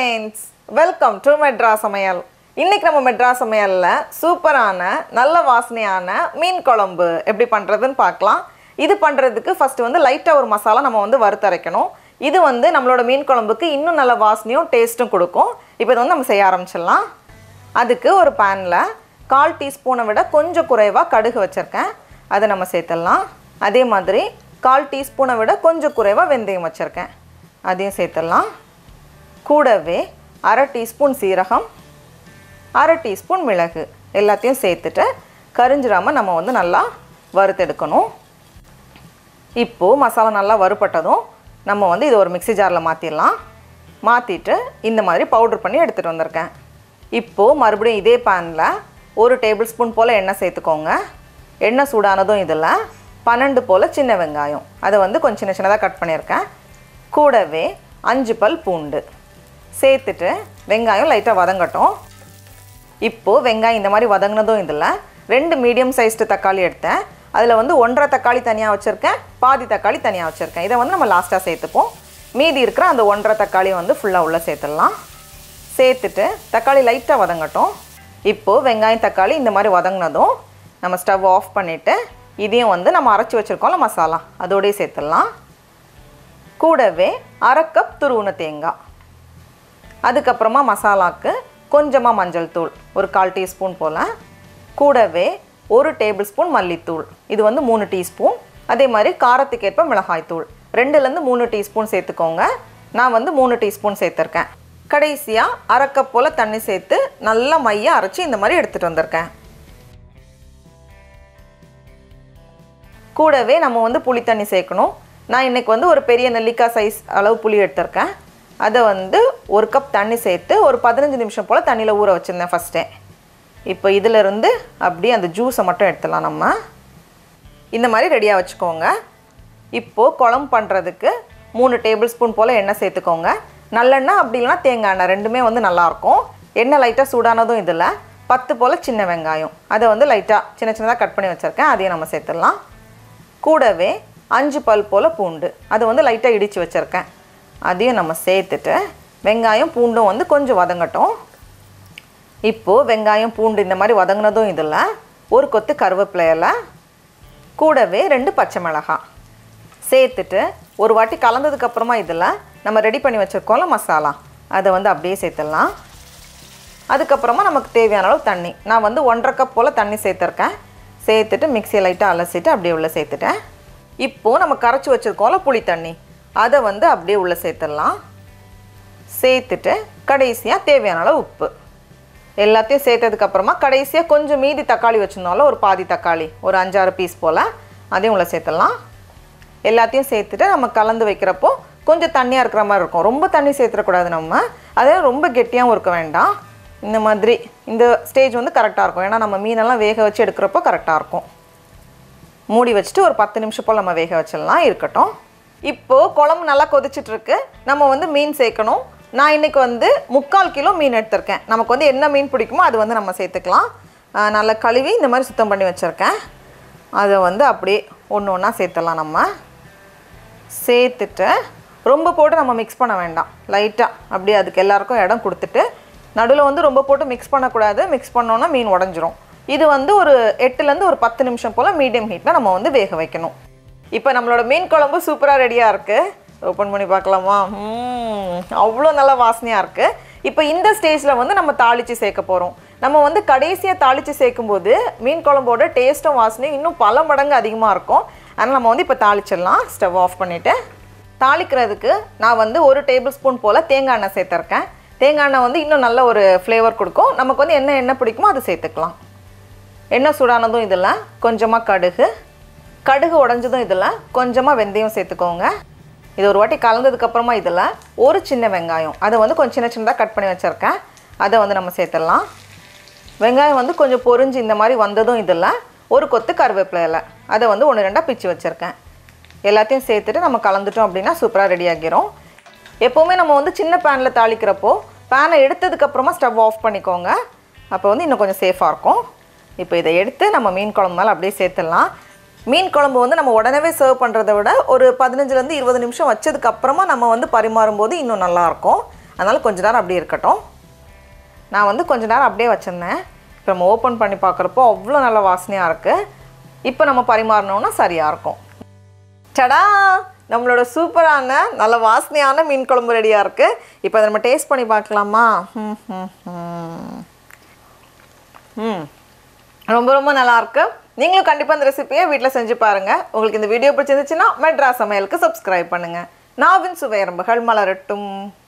friends welcome to metro சமையல் இன்னைக்கு நம்ம மெட்ரா சமையலில் சூப்பரான நல்ல வாசனையான மீன் குழம்பு எப்படி பண்ணுறதுன்னு பார்க்கலாம் இது பண்ணுறதுக்கு ஃபஸ்ட்டு வந்து லைட்டாக ஒரு மசாலா நம்ம வந்து வறுத்தரைக்கணும் இது வந்து நம்மளோட மீன் குழம்புக்கு இன்னும் நல்ல வாசனையும் டேஸ்ட்டும் கொடுக்கும் இப்போ இதை வந்து நம்ம செய்ய ஆரம்பிச்சிடலாம் அதுக்கு ஒரு பேனில் கால் டீஸ்பூனை விட கொஞ்சம் குறைவாக கடுகு வச்சுருக்கேன் அதை நம்ம சேர்த்துடலாம் அதே மாதிரி கால் டீஸ்பூனை விட கொஞ்சம் குறைவாக வெந்தயம் வச்சுருக்கேன் அதையும் சேர்த்துடலாம் கூடவே அரை டீஸ்பூன் சீரகம் அரை டீஸ்பூன் மிளகு எல்லாத்தையும் சேர்த்துட்டு கரிஞ்சிடாமல் நம்ம வந்து நல்லா வறுத்தெடுக்கணும் இப்போது மசாலா நல்லா வறுபட்டதும் நம்ம வந்து இது ஒரு மிக்ஸி ஜாரில் மாற்றிடலாம் மாற்றிட்டு இந்த மாதிரி பவுட்ரு பண்ணி எடுத்துகிட்டு வந்திருக்கேன் இப்போது மறுபடியும் இதே பேனில் ஒரு டேபிள் ஸ்பூன் போல் எண்ணெய் சேர்த்துக்கோங்க எண்ணெய் சூடானதும் இதில் பன்னெண்டு போல் சின்ன வெங்காயம் அதை வந்து கொஞ்சம் சின்ன சின்னதாக கட் பண்ணியிருக்கேன் கூடவே அஞ்சு பல் பூண்டு சேர்த்துட்டு வெங்காயம் லைட்டாக வதங்கட்டும் இப்போது வெங்காயம் இந்த மாதிரி வதங்கினதும் இதில் ரெண்டு மீடியம் சைஸ்டு தக்காளி எடுத்தேன் அதில் வந்து ஒன்றரை தக்காளி தனியாக வச்சுருக்கேன் பாதி தக்காளி தனியாக வச்சுருக்கேன் இதை வந்து நம்ம லாஸ்ட்டாக சேர்த்துப்போம் மீதி இருக்கிற அந்த ஒன்றரை தக்காளி வந்து ஃபுல்லாக உள்ளே சேர்த்துடலாம் சேர்த்துட்டு தக்காளி லைட்டாக வதங்கட்டும் இப்போது வெங்காயம் தக்காளி இந்த மாதிரி வதங்கினதும் நம்ம ஸ்டவ் ஆஃப் பண்ணிவிட்டு இதையும் வந்து நம்ம அரைச்சி வச்சுருக்கோம்ல மசாலா அதோடய சேர்த்துடலாம் கூடவே அரை கப் துருவுன தேங்காய் அதுக்கப்புறமா மசாலாக்கு கொஞ்சமாக மஞ்சள் தூள் ஒரு கால் டீஸ்பூன் போல் கூடவே ஒரு டேபிள் ஸ்பூன் மல்லித்தூள் இது வந்து மூணு டீஸ்பூன் அதே மாதிரி காரத்துக்கேற்ப மிளகாய் தூள் ரெண்டுலேருந்து மூணு டீஸ்பூன் சேர்த்துக்கோங்க நான் வந்து மூணு டீஸ்பூன் சேர்த்துருக்கேன் கடைசியாக அரை கப் போல் தண்ணி சேர்த்து நல்லா மைய அரைச்சி இந்த மாதிரி எடுத்துகிட்டு வந்திருக்கேன் கூடவே நம்ம வந்து புளி தண்ணி சேர்க்கணும் நான் இன்றைக்கி வந்து ஒரு பெரிய நெல்லிக்காய் சைஸ் அளவு புளி எடுத்திருக்கேன் அதை வந்து ஒரு கப் தண்ணி சேர்த்து ஒரு பதினஞ்சு நிமிஷம் போல் தண்ணியில் ஊற வச்சுருந்தேன் ஃபஸ்ட்டே இப்போ இதிலிருந்து அப்படியே அந்த ஜூஸை மட்டும் எடுத்துடலாம் நம்ம இந்த மாதிரி ரெடியாக வச்சுக்கோங்க இப்போது குழம்பு பண்ணுறதுக்கு மூணு டேபிள் ஸ்பூன் போல் எண்ணெய் சேர்த்துக்கோங்க நல்லெண்ணெய் அப்படி இல்லைனா தேங்காய் எண்ணெய் ரெண்டுமே வந்து நல்லாயிருக்கும் எண்ணெய் லைட்டாக சூடானதும் இதில் பத்து போல் சின்ன வெங்காயம் அதை வந்து லைட்டாக சின்ன சின்னதாக கட் பண்ணி வச்சுருக்கேன் அதையும் நம்ம சேர்த்துடலாம் கூடவே அஞ்சு பல் போல் பூண்டு அதை வந்து லைட்டாக இடித்து வச்சுருக்கேன் அதையும் நம்ம சேர்த்துட்டு வெங்காயம் பூண்டும் வந்து கொஞ்சம் வதங்கட்டும் இப்போது வெங்காயம் பூண்டு இந்த மாதிரி வதங்கினதும் இதில் ஒரு கொத்து கருவேப்பிலையில் கூடவே ரெண்டு பச்சை மிளகாய் சேர்த்துட்டு ஒரு வாட்டி கலந்ததுக்கப்புறமா இதில் நம்ம ரெடி பண்ணி வச்சுருக்கோம்ல மசாலா அதை வந்து அப்படியே சேர்த்துடலாம் அதுக்கப்புறமா நமக்கு தேவையான அளவு தண்ணி நான் வந்து ஒன்றரை கப் போல் தண்ணி சேர்த்துருக்கேன் சேர்த்துட்டு மிக்சியை லைட்டாக அலசிட்டு அப்படியே உள்ளே சேர்த்துட்டேன் இப்போது நம்ம கரைச்சி வச்சுருக்கோம்ல புளி தண்ணி அதை வந்து அப்படியே உள்ளே சேர்த்துடலாம் சேர்த்துட்டு கடைசியாக தேவையான அளவு உப்பு எல்லாத்தையும் சேர்த்ததுக்கப்புறமா கடைசியாக கொஞ்சம் மீதி தக்காளி வச்சுருந்தோம்ல ஒரு பாதி தக்காளி ஒரு அஞ்சாறு பீஸ் போல் அதையும் உள்ளே சேர்த்துடலாம் எல்லாத்தையும் சேர்த்துட்டு நம்ம கலந்து வைக்கிறப்போ கொஞ்சம் தண்ணியாக இருக்கிற மாதிரி இருக்கும் ரொம்ப தண்ணி சேர்த்துடக்கூடாது நம்ம அதே ரொம்ப கெட்டியாகவும் இருக்க வேண்டாம் இந்த மாதிரி இந்த ஸ்டேஜ் வந்து கரெக்டாக இருக்கும் ஏன்னா நம்ம மீனெல்லாம் வேக வச்சு எடுக்கிறப்போ கரெக்டாக இருக்கும் மூடி வச்சுட்டு ஒரு பத்து நிமிஷம் போல் நம்ம வேக வச்சிடலாம் இருக்கட்டும் இப்போது குழம்பு நல்லா கொதிச்சிட்ருக்கு நம்ம வந்து மீன் சேர்க்கணும் நான் இன்றைக்கி வந்து முக்கால் கிலோ மீன் எடுத்திருக்கேன் நமக்கு வந்து என்ன மீன் பிடிக்குமோ அது வந்து நம்ம சேர்த்துக்கலாம் ஆஹ் நல்லா கழுவி இந்த மாதிரி சுத்தம் பண்ணி வச்சுருக்கேன் அதை வந்து அப்படியே ஒன்று ஒன்றா சேர்த்துடலாம் நம்ம சேர்த்துட்டு ரொம்ப போட்டு நம்ம மிக்ஸ் பண்ண வேண்டாம் லைட்டாக அப்படியே அதுக்கு எல்லாருக்கும் இடம் கொடுத்துட்டு நடுவில் வந்து ரொம்ப போட்டு மிக்ஸ் பண்ணக்கூடாது மிக்ஸ் பண்ணோன்னா மீன் உடஞ்சிரும் இது வந்து ஒரு எட்டுலேருந்து ஒரு பத்து நிமிஷம் போல் மீடியம் ஹீட்டில் நம்ம வந்து வேக வைக்கணும் இப்போ நம்மளோட மீன் குழம்பு சூப்பராக ரெடியாக இருக்குது ஓப்பன் பண்ணி பார்க்கலாமா ம், அவ்வளோ நல்ல வாசனையாக இருக்குது இப்போ இந்த ஸ்டேஜில் வந்து நம்ம தாளித்து சேர்க்க போகிறோம் நம்ம வந்து கடைசியாக தாளித்து சேர்க்கும்போது மீன் குழம்போட டேஸ்ட்டும் வாசனையும் இன்னும் பல மடங்கு அதிகமாக இருக்கும் அதனால் நம்ம வந்து இப்போ தாளிச்சிடலாம் ஸ்டவ் ஆஃப் பண்ணிவிட்டு தாளிக்கிறதுக்கு நான் வந்து ஒரு டேபிள் ஸ்பூன் போல் தேங்காய் எண்ணெய் சேர்த்துருக்கேன் தேங்காய் எண்ணெய் வந்து இன்னும் நல்ல ஒரு ஃப்ளேவர் கொடுக்கும் நமக்கு வந்து என்ன எண்ணெய் பிடிக்குமோ அதை சேர்த்துக்கலாம் எண்ணெய் சூடானதும் இதில் கொஞ்சமாக கடுகு கடுகு உடஞ்சதும் இதில் கொஞ்சமாக வெந்தயம் சேர்த்துக்கோங்க இது ஒரு வாட்டி கலந்ததுக்கப்புறமா இதில் ஒரு சின்ன வெங்காயம் அதை வந்து கொஞ்சம் சின்ன சின்னதாக கட் பண்ணி வச்சுருக்கேன் அதை வந்து நம்ம சேர்த்துடலாம் வெங்காயம் வந்து கொஞ்சம் பொரிஞ்சு இந்த மாதிரி வந்ததும் இதில் ஒரு கொத்து கருவேப்பிலை இலை அதை வந்து ஒன்று ரெண்டாக பிச்சு வச்சுருக்கேன் எல்லாத்தையும் சேர்த்துட்டு நம்ம கலந்துட்டோம் அப்படின்னா சூப்பராக ரெடி ஆகிரும் எப்போவுமே நம்ம வந்து சின்ன பேனில் தாளிக்கிறப்போ பேனை எடுத்ததுக்கப்புறமா ஸ்டவ் ஆஃப் பண்ணிக்கோங்க அப்போ வந்து இன்னும் கொஞ்சம் சேஃபாக இருக்கும் இப்போ இதை எடுத்து நம்ம மீன் குழம்பு மேலே அப்படியே சேர்த்துடலாம் மீன் குழம்பு வந்து நம்ம உடனே சர்வ் பண்ணுறத விட ஒரு பதினஞ்சுலேருந்து இருபது நிமிஷம் வச்சதுக்கு அப்புறமா நம்ம வந்து பரிமாறும்போது இன்னும் நல்லாயிருக்கும் அதனால் கொஞ்ச நேரம் அப்படியே இருக்கட்டும் நான் வந்து கொஞ்ச நேரம் அப்படியே வச்சுருந்தேன் இப்போ நம்ம ஓப்பன் பண்ணி பார்க்குறப்போ அவ்வளோ நல்ல வாசனையாக இருக்குது இப்போ நம்ம பரிமாறினோன்னா சரியாக இருக்கும் சடா நம்மளோட சூப்பரான நல்ல வாசனையான மீன் குழம்பு ரெடியாக இருக்குது இப்போ அதை நம்ம டேஸ்ட் பண்ணி பார்க்கலாமா ம் ம் ம் ம் ரொம்ப ரொம்ப நல்லா இருக்கு நீங்களும் கண்டிப்பாக இந்த ரெசிபியை வீட்டில் செஞ்சு பாருங்கள் உங்களுக்கு இந்த வீடியோ பிடிச்சிருந்துச்சுன்னா மெட்ராஸ் சமையலுக்கு சப்ஸ்கிரைப் பண்ணுங்கள் நாவின் சுவையரம்புகள் மலரட்டும்